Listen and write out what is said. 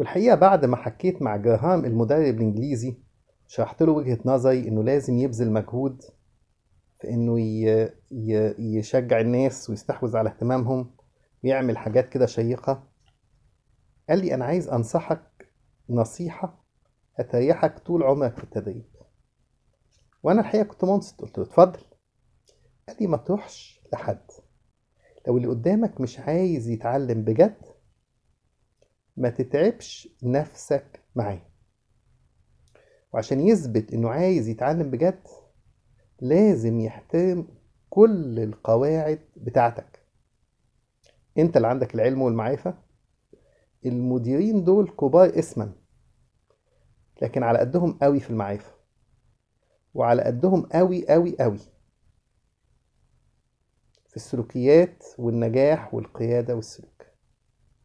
والحقيقة بعد ما حكيت مع جراهام المدرب الإنجليزي شرحت له وجهة نظري إنه لازم يبذل مجهود في إنه ي... ي... يشجع الناس ويستحوذ على اهتمامهم ويعمل حاجات كده شيقة قال لي أنا عايز أنصحك نصيحة هتريحك طول عمرك في التدريب وأنا الحقيقة كنت منصت قلت له اتفضل قال لي ما تروحش لحد لو اللي قدامك مش عايز يتعلم بجد ما تتعبش نفسك معاه وعشان يثبت انه عايز يتعلم بجد لازم يحترم كل القواعد بتاعتك انت اللي عندك العلم والمعرفة المديرين دول كبار اسما لكن على قدهم قوي في المعرفة وعلى قدهم قوي قوي قوي في السلوكيات والنجاح والقيادة والسلوك